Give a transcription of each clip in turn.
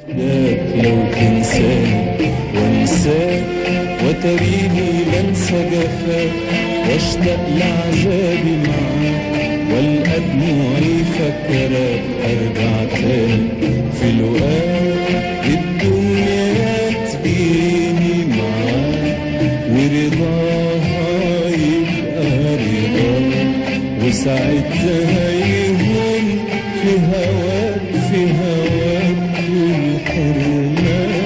أفداك لو تنساني وانساك وتريني لنسى جفاك واشتاق لعذابي معاك والقى دموعي فكرك ارجع تاني في لقاك الدنيا تجيني معاك ورضاها يبقى رضاك وساعتها يهون في هواك في هواك كل حرمان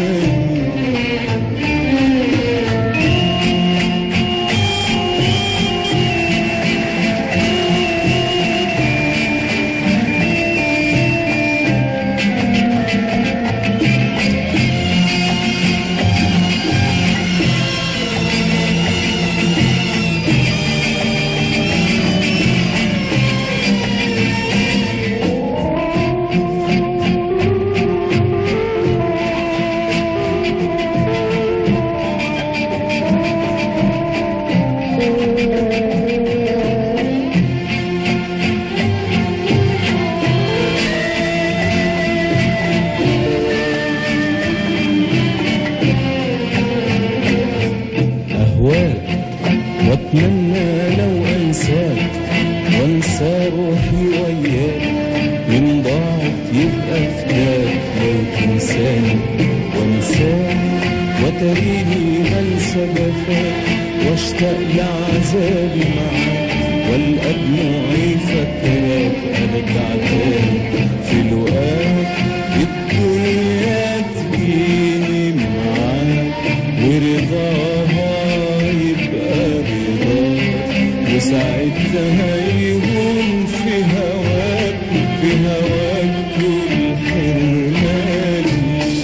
أهواك وأتمنى لو أنساك وأنسى روحي وياك من ضاعت يبقى فداك لو تنساني وأنساك وتريني أنسى جفاك واشتاق لعذابي معاك والقى دموعي فكرك أرجع تاني في لقاك الدنيا تجيني معاك ورضاها يبقى رضاك وساعتها يهون في هواك في هواك كل حرماني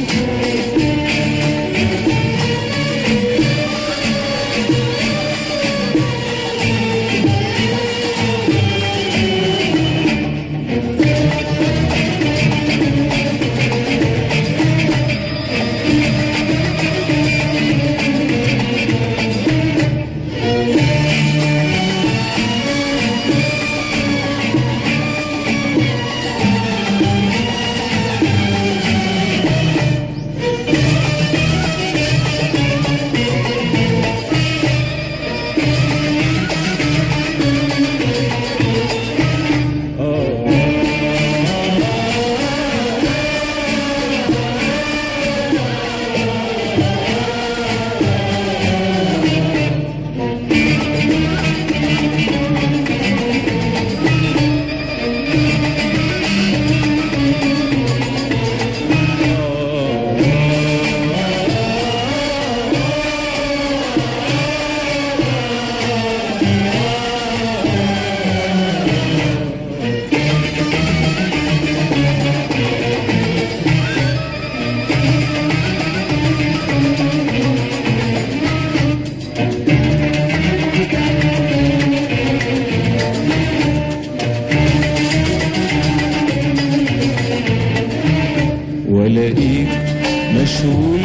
والاقيك مشغول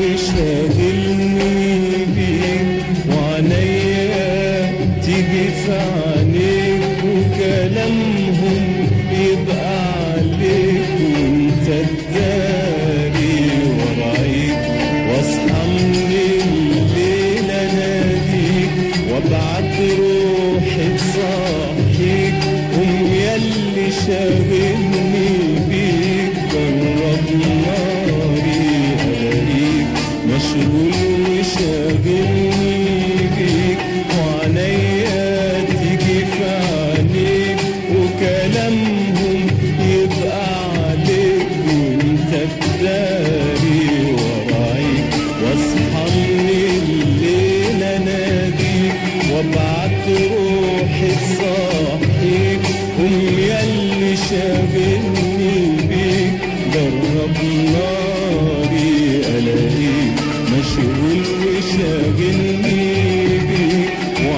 وشاغلني بيك وعينيا تيجي في عينيك وكلامهم يبقى عليك وانت تداري ورايك واصحى من الليل اناديك وابعت روحي تصحيك قوم ياللي شاغلني بيك جرب ناري الاقيك مشغول وشاغلني بيك وعينيا تيجي في عينيك وكلامهم يبقى عليك وانت تداري ورايك واصحى من الليل اناديك وابعت روحي تصحيك قوم ياللي شاغلني بيك جرب ناري الاقيك مشغول وشاغلني بيك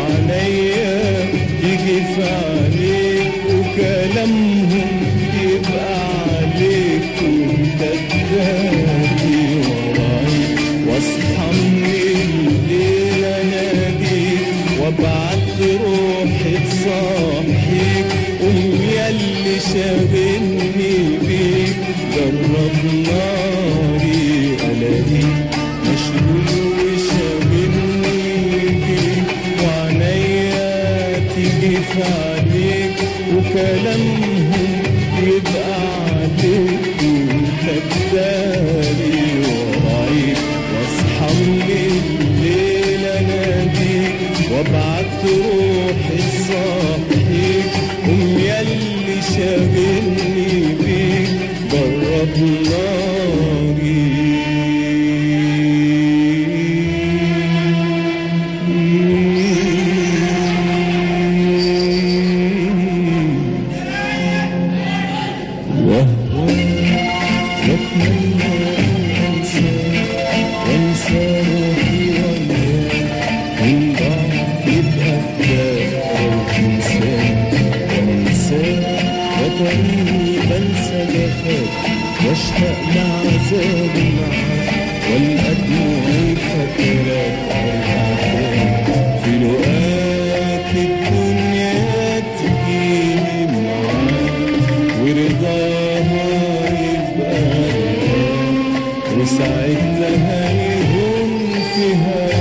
وعليا تيجي في عليك وكلامهم يبقى عليك وانت تداري ورايك واصحى من الليل اناديك وابعت روحي تصحيك قوم ياللي شاغلني بيك جرب نار في عينيك وكلامهم يبقى عليك وتبدالي ورايك واصحى من الليل اناديك وابعت روحي صاحيك قوم ياللي شاغلني بيك جرب ناري وهو يتمنى أنسى وانسى روحي وياك من ضعف يبقى فداك لو تنساني وانساك وتريني بنسى جفاك واشتاق لعذاب معاك والقى دموعي فاكراك ارجع تاني في لقاك الدنيا تجيني معاك ورضاها يبقى رضاك وساعتها هيهون فيها